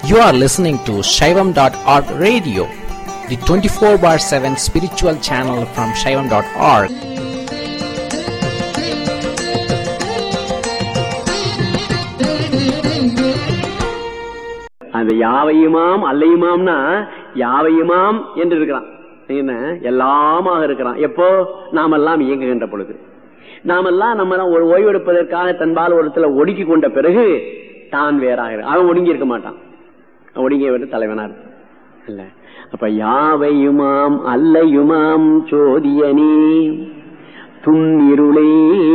You are listening to Shaivam.org radio, the 24 bar 7 spiritual channel from Shaivam.org. அந்த யாவையுமாம் அல்லையுமாம்னா யாவையுமாம் என்று இருக்கிறான் என்ன எல்லாமாக இருக்கிறான் எப்போ நாமெல்லாம் இயங்குகின்ற பொழுது நாமெல்லாம் நம்ம ஒரு ஓய்வெடுப்பதற்காக தன்பால் ஒருத்துல ஒடுக்கி கொண்ட பிறகு தான் வேறாக இரு- அவன் ஒடுங்கி இருக்க மாட்டான் ஒடுங்கிய விட்டு தலைவனா இருப்பான் இல்ல அப்ப யாவையுமாம் அல்லையுமாம் சோதியனே துன்னிருளே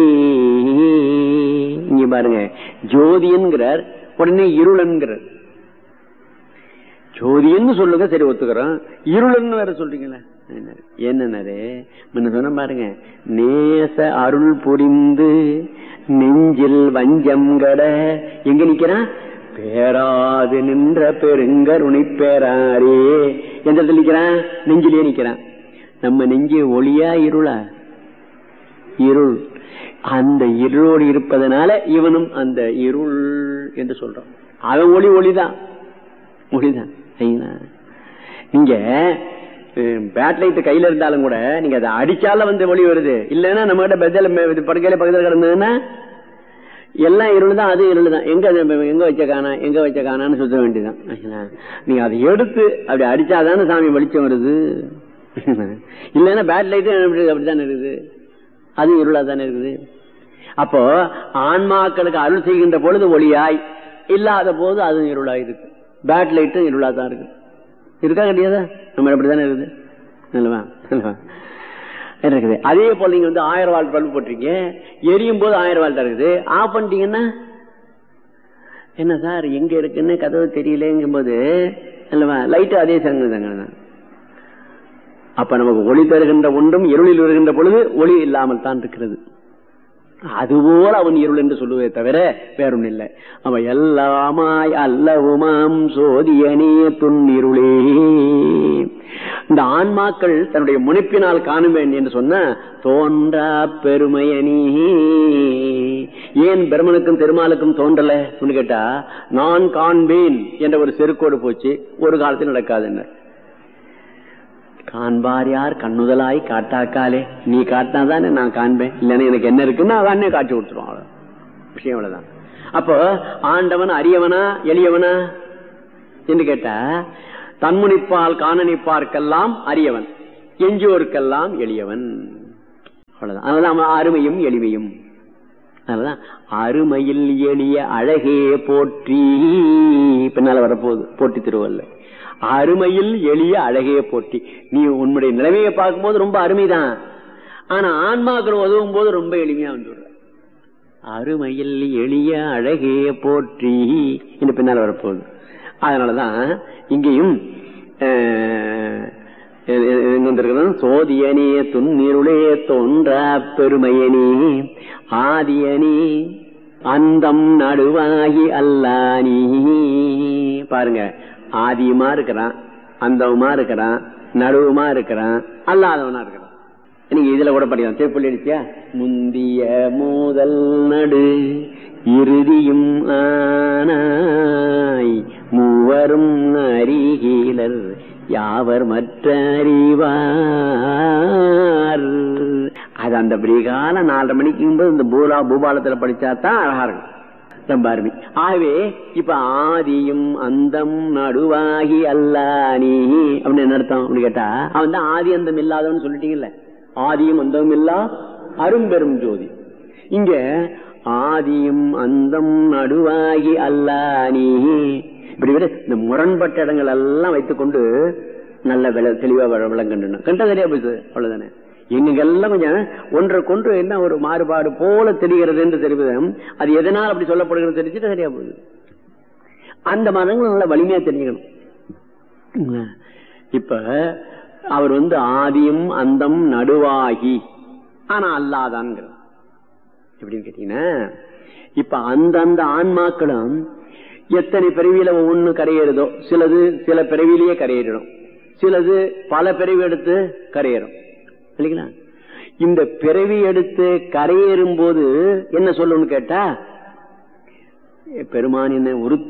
இங்க பாருங்க ஜோதியன்கிறார் உடனே இருளன்கிறார் ஜோதின்னு சொல்லுங்க சரி ஒத்துக்கிறோம் இருளன்னு வேற சொல்றீங்களே என்னன்னாரு முன்ன சொன்ன பாருங்க நேச அருள் புரிந்து நெஞ்சில் வஞ்சம் கட எங்க நிக்கிறான் பேராது நின்ற பெருங்கருணை பேராரே எந்த இடத்துல நிக்கிறான் நெஞ்சிலே நிக்கிறான் நம்ம நெஞ்சு ஒளியா இருளா இருள் அந்த இருளோடு இருப்பதனால இவனும் அந்த இருள் என்று சொல்றான் அவன் ஒளி ஒளிதான் ஒளிதான் சரிங்களா நீங்க பேட் லைட் கையில இருந்தாலும் கூட நீங்க அதை அடிச்சால வந்து ஒளி வருது இல்லைன்னா நம்ம கிட்ட பெத்தல படுக்கையில பக்கத்துல கிடந்ததுன்னா எல்லாம் இருள் தான் அது இருள் தான் எங்க அது எங்க வச்ச காணா எங்க வச்ச காணான்னு சுத்த வேண்டியதான் சரிங்களா? நீங்க அதை எடுத்து அப்படி அடிச்சாதானே சாமி வெளிச்சம் வருது இல்லைன்னா பேட் லைட்டு அப்படித்தானே இருக்குது அது இருளா தானே இருக்குது அப்போ ஆன்மாக்களுக்கு அருள் செய்கின்ற பொழுது ஒளியாய் இல்லாத போது அது இருளாய் இருக்கு பேட் லைட்டும் இருளா தான் இருக்கு இருக்கா கிடையாதா நம்ம அப்படித்தானே இருக்குது நல்லவா நல்லவா இருக்குது அதே போல நீங்க வந்து ஆயிரம் வால்ட் பல்பு போட்டிருக்கீங்க எரியும் போது ஆயிரம் வால்ட் இருக்குது ஆஃப் பண்ணிட்டீங்கன்னா என்ன சார் எங்க இருக்குன்னு கதவு தெரியலங்கும் போது அல்லவா லைட் அதே சங்கு தாங்க அப்ப நமக்கு ஒளி தருகின்ற ஒன்றும் இருளில் வருகின்ற பொழுது ஒளி இல்லாமல் தான் இருக்கிறது அதுபோல அவன் இருள் என்று சொல்லுவதை தவிர வேறொன்னு இல்லை அவன் எல்லாமாய் அல்லவுமாம் சோதியனே துன்னிருளே இந்த ஆன்மாக்கள் தன்னுடைய முனைப்பினால் காணுவேன் என்று சொன்ன தோன்றா பெருமையனி ஏன் பிரம்மனுக்கும் திருமாலுக்கும் தோன்றல கேட்டா நான் காண்பேன் என்ற ஒரு செருக்கோடு போச்சு ஒரு காலத்தில் நடக்காதுன்னு காண்பார் யார் கண்ணுதலாய் காட்டாக்காலே நீ காட்டினாதானே நான் காண்பேன் இல்லைன்னா எனக்கு என்ன இருக்குன்னு அதானே காட்சி கொடுத்துருவோம் அவ்வளவு விஷயம் அவ்வளவுதான் அப்போ ஆண்டவன் அரியவனா எளியவனா என்று கேட்டா தன்முனிப்பால் காணனிப்பார்க்கெல்லாம் அரியவன் எஞ்சியோருக்கெல்லாம் எளியவன் அவ்வளவுதான் அதனால அவன் அருமையும் எளிமையும் அதனாலதான் அருமையில் எளிய அழகே போற்றி பின்னால வரப்போகுது போட்டி திருவல்ல அருமையில் எளிய அழகே போட்டி நீ உன்னுடைய நிலைமையை பார்க்கும்போது ரொம்ப அருமைதான் ஆனா ஆன்மாக்கள் உதவும் போது ரொம்ப எளிமையா வந்துடுற அருமையில் எளிய அழகே போற்றி என்று பின்னால் வரப்போகுது அதனாலதான் இங்கேயும் அஹ், எ- எ- எங்க வந்திருக்கிறது சோதியனே துன்னிருளே தோன்றா பெருமையனே ஆதியனே அந்தம் நடுவாகி அல்லானி பாருங்க ஆதியுமா இருக்கிறான் அந்தவுமா இருக்கிறான் நடுவுமா இருக்கிறான் அல்லாதவனா இருக்கிறான் நீங்க இதுல கூட படிக்கலாம் திருப்பள்ளி அடிச்சியா முந்திய முதல் நடு இறுதியும் ஆனாய் மூவரும் அறிகீலர் யாவர் மற்ற அறிவார் அது அந்த பிரிகால நாலரை மணிக்கு போது இந்த பூலா பூபாலத்துல படிச்சா தான் அழகா இருக்கும் ரொம்ப அருமை ஆகவே இப்ப ஆதியும் அந்தம் நடுவாகி அல்லானி அப்படின்னு என்ன அர்த்தம் அப்படின்னு கேட்டா அவன் தான் ஆதி அந்தம் இல்லாதவன் சொல்லிட்டீங்கல்ல ஆதியும் அந்தமும் இல்லா அரும்பெரும் ஜோதி இங்க ஆதியும் அந்தம் நடுவாகி அல்லானி இப்படி விட இந்த முரண்பட்ட இடங்கள் எல்லாம் வைத்துக்கொண்டு நல்ல விள தெளிவா விள- விளங்கணும் கண்டா சரியா போயிடுது அவ்வளவுதானே எங்கெல்லாம் கொஞ்சம் ஒன்றுக்கொன்று என்ன ஒரு மாறுபாடு போல தெரிகிறது என்று தெரிவது அது எதனால் அப்படி சொல்லப்படுகிறது தெரிஞ்சுட்டு சரியா போகுது அந்த மதங்கள் நல்ல வலிமையா தெரிஞ்சுக்கணும் இப்ப அவர் வந்து ஆதியும் அந்தம் நடுவாகி ஆனா அல்லாதான்ங்கிறார் எப்படின்னு கேட்டீங்கன்னா இப்ப அந்தந்த ஆன்மாக்களும் எத்தனை பிறவியில ஒவ்வொன்னு கரையேறுதோ சிலது சில பிறவிலேயே கரையேறிடும் சிலது பல பிறவி எடுத்து கரையேறும் இல்லைங்களா இந்த பிறவி எடுத்து கரையேறும் போது என்ன சொல்லணும்னு கேட்டா பெருமான் என்ன உருத்த